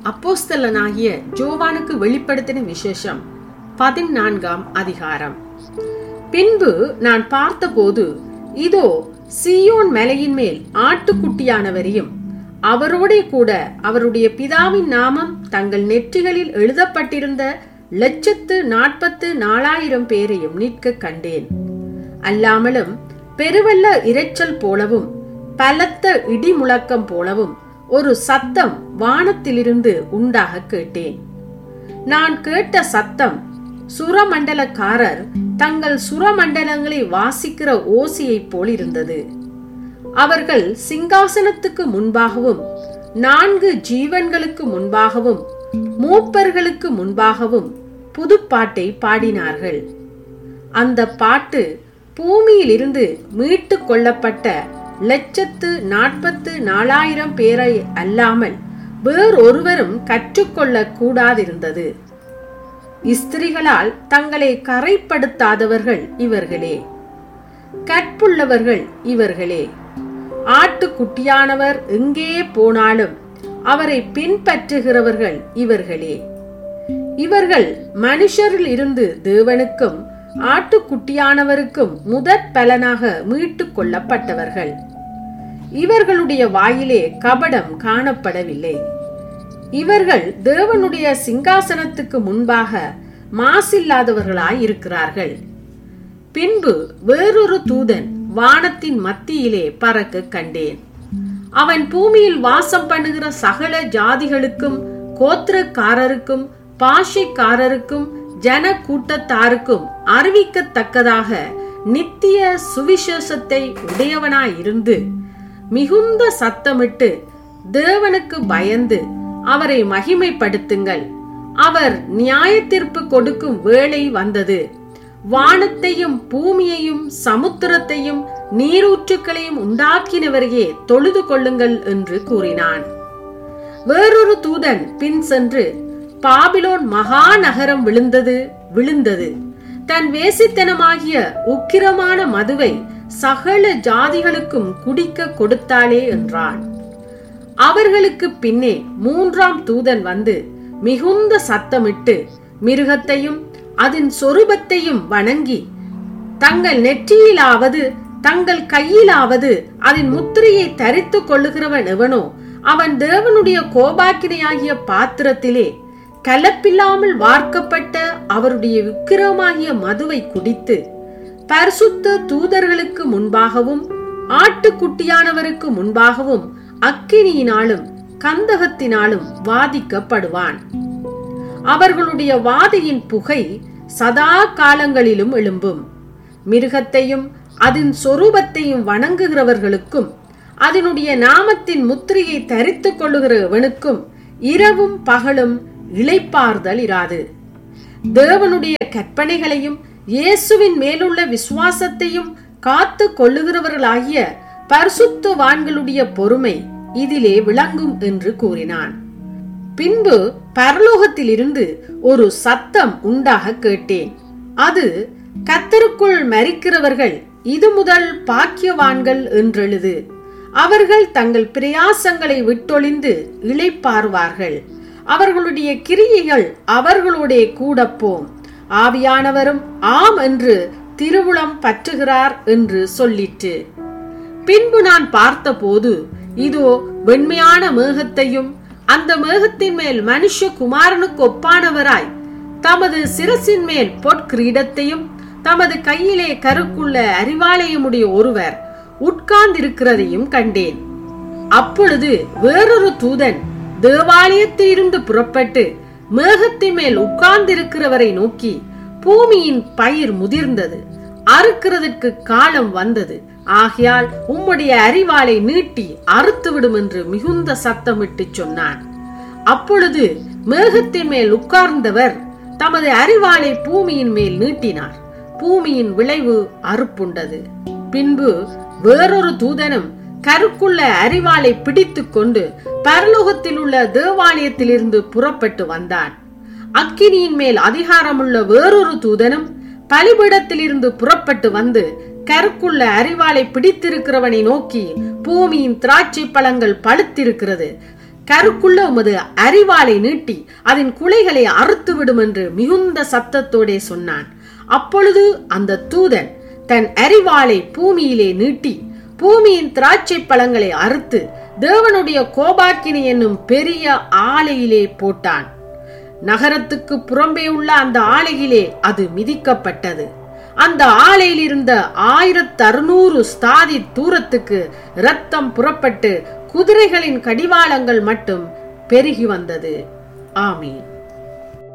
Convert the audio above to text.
அப்போஸ்தலனாகிய ஜோவானுக்கு வெளிப்படுத்தின விசேஷம் பதினான்காம் அதிகாரம் பின்பு நான் பார்த்தபோது இதோ சீயோன் மலையின் மேல் ஆட்டுக்குட்டியானவரையும் அவரோடே கூட அவருடைய பிதாவின் நாமம் தங்கள் நெற்றிகளில் எழுதப்பட்டிருந்த லட்சத்து நாற்பத்து நாலாயிரம் பேரையும் நிற்க கண்டேன் அல்லாமலும் பெருவெள்ள இரைச்சல் போலவும் பலத்த இடி முழக்கம் போலவும் ஒரு சத்தம் வானத்திலிருந்து உண்டாக கேட்டேன் நான் கேட்ட சத்தம் சுரமண்டலக்காரர் தங்கள் சுரமண்டலங்களை வாசிக்கிற ஓசையைப் போல் இருந்தது அவர்கள் சிங்காசனத்துக்கு முன்பாகவும் நான்கு ஜீவன்களுக்கு முன்பாகவும் மூப்பர்களுக்கு முன்பாகவும் புதுப்பாட்டை பாடினார்கள் அந்த பாட்டு பூமியிலிருந்து மீட்டு கொள்ளப்பட்ட லட்சத்து நாற்பத்து நாலாயிரம் பேரை அல்லாமல் வேறொருவரும் கற்றுக்கொள்ள கூடாதிருந்தது ஸ்திரிகளால் தங்களை கரைப்படுத்தாதவர்கள் இவர்களே கற்புள்ளவர்கள் இவர்களே ஆட்டுக்குட்டியானவர் எங்கே போனாலும் அவரை பின்பற்றுகிறவர்கள் இவர்களே இவர்கள் மனுஷரில் இருந்து தேவனுக்கும் ஆட்டுக்குட்டியானவருக்கும் முதற் பலனாக மீட்டு கொள்ளப்பட்டவர்கள் இவர்களுடைய வாயிலே கபடம் காணப்படவில்லை இவர்கள் தேவனுடைய சிங்காசனத்துக்கு முன்பாக மாசில்லாதவர்களாய் இருக்கிறார்கள் பின்பு வேறொரு தூதன் வானத்தின் மத்தியிலே பறக்க கண்டேன் அவன் பூமியில் வாசம் பண்ணுகிற சகல ஜாதிகளுக்கும் கோத்திரக்காரருக்கும் பாஷைக்காரருக்கும் ஜன கூட்டத்தாருக்கும் அறிவிக்கத்தக்கதாக நித்திய சுவிசேஷத்தை உடையவனாயிருந்து மிகுந்த சத்தமிட்டு தேவனுக்கு பயந்து அவரை மகிமைப்படுத்துங்கள் அவர் நியாய தீர்ப்பு கொடுக்கும் வேளை வந்தது வானத்தையும் பூமியையும் சமுத்திரத்தையும் நீரூற்றுக்களையும் உண்டாக்கினவரையே தொழுது கொள்ளுங்கள் என்று கூறினான் வேறொரு தூதன் பின் சென்று பாபிலோன் மகாநகரம் விழுந்தது விழுந்தது தன் வேசித்தனமாகிய உக்கிரமான மதுவை சகல ஜாதிகளுக்கும் குடிக்க கொடுத்தாளே என்றான் அவர்களுக்கு பின்னே மூன்றாம் தூதன் வந்து மிகுந்த சத்தமிட்டு மிருகத்தையும் அதன் சொரூபத்தையும் வணங்கி தங்கள் நெற்றியிலாவது தங்கள் கையிலாவது அதன் முத்திரையை தரித்து கொள்ளுகிறவன் எவனோ அவன் தேவனுடைய கோபாக்கினையாகிய பாத்திரத்திலே கலப்பில்லாமல் வார்க்கப்பட்ட அவருடைய விக்கிரமாகிய மதுவை குடித்து பரிசுத்த தூதர்களுக்கு முன்பாகவும் ஆட்டுக்குட்டியானவருக்கு முன்பாகவும் அக்கினியினாலும் கந்தகத்தினாலும் வாதிக்கப்படுவான் அவர்களுடைய வாதையின் புகை சதா காலங்களிலும் எழும்பும் மிருகத்தையும் அதன் சொரூபத்தையும் வணங்குகிறவர்களுக்கும் அதனுடைய நாமத்தின் முத்திரையை தரித்து கொள்ளுகிறவனுக்கும் இரவும் பகலும் இளைப்பாறுதல் இராது தேவனுடைய கற்பனைகளையும் இயேசுவின் மேலுள்ள விசுவாசத்தையும் காத்து கொள்ளுகிறவர்களாகிய பரிசுத்தவான்களுடைய பொறுமை இதிலே விளங்கும் என்று கூறினான் பின்பு பரலோகத்திலிருந்து ஒரு சத்தம் உண்டாக கேட்டேன் அது கத்தருக்குள் மறிக்கிறவர்கள் இது முதல் பாக்கியவான்கள் என்றெழுது அவர்கள் தங்கள் பிரயாசங்களை விட்டொழிந்து இளைப்பார்வார்கள் அவர்களுடைய கிரியைகள் அவர்களோட கூடப்போம் ஆவியானவரும் ஆம் என்று திருவுளம் பற்றுகிறார் என்று சொல்லிற்று பின்பு நான் பார்த்தபோது இதோ வெண்மையான மேகத்தையும் அந்த மேகத்தின் மேல் மனுஷ குமாரனுக்கு ஒப்பானவராய் தமது சிரசின் மேல் பொற்கிரீடத்தையும் தமது கையிலே கருக்குள்ள அறிவாலயமுடைய ஒருவர் உட்கார்ந்திருக்கிறதையும் கண்டேன் அப்பொழுது வேறொரு தூதன் தேவாலயத்திலிருந்து புறப்பட்டு மேகத்தின் மேல் உட்கார்ந்திருக்கிறவரை நோக்கி பூமியின் பயிர் முதிர்ந்தது அறுக்கிறதற்கு காலம் வந்தது ஆகையால் உம்முடைய அறிவாலை நீட்டி அறுத்துவிடும் என்று மிகுந்த சத்தமிட்டு சொன்னான் அப்பொழுது மேகத்தின் மேல் உட்கார்ந்தவர் தமது அறிவாலை பூமியின் மேல் நீட்டினார் பூமியின் விளைவு அறுப்புண்டது பின்பு வேறொரு தூதனும் கருக்குள்ள அறிவாலை பிடித்து கொண்டு பரலோகத்தில் உள்ள தேவாலயத்திலிருந்து புறப்பட்டு வந்தான் அக்கினியின் மேல் அதிகாரமுள்ள வேறொரு தூதனும் பலிபீடத்திலிருந்து புறப்பட்டு வந்து கருக்குள்ள அறிவாலை பிடித்திருக்கிறவனை நோக்கி பூமியின் திராட்சை பழங்கள் பழுத்திருக்கிறது கருக்குள்ள உமது அறிவாலை நீட்டி அதன் குலைகளை அறுத்து விடும் என்று மிகுந்த சத்தத்தோடே சொன்னான் அப்பொழுது அந்த தூதன் தன் அறிவாலை பூமியிலே நீட்டி பூமியின் திராட்சை பழங்களை அறுத்து தேவனுடைய கோபாக்கினி என்னும் பெரிய ஆலையிலே போட்டான் நகரத்துக்கு புறம்பே உள்ள அந்த ஆலையிலே அது மிதிக்கப்பட்டது அந்த ஆலையில் இருந்த ஆயிரத்து அறுநூறு ஸ்தாதி தூரத்துக்கு இரத்தம் புறப்பட்டு குதிரைகளின் கடிவாளங்கள் மட்டும் பெருகி வந்தது ஆமீன்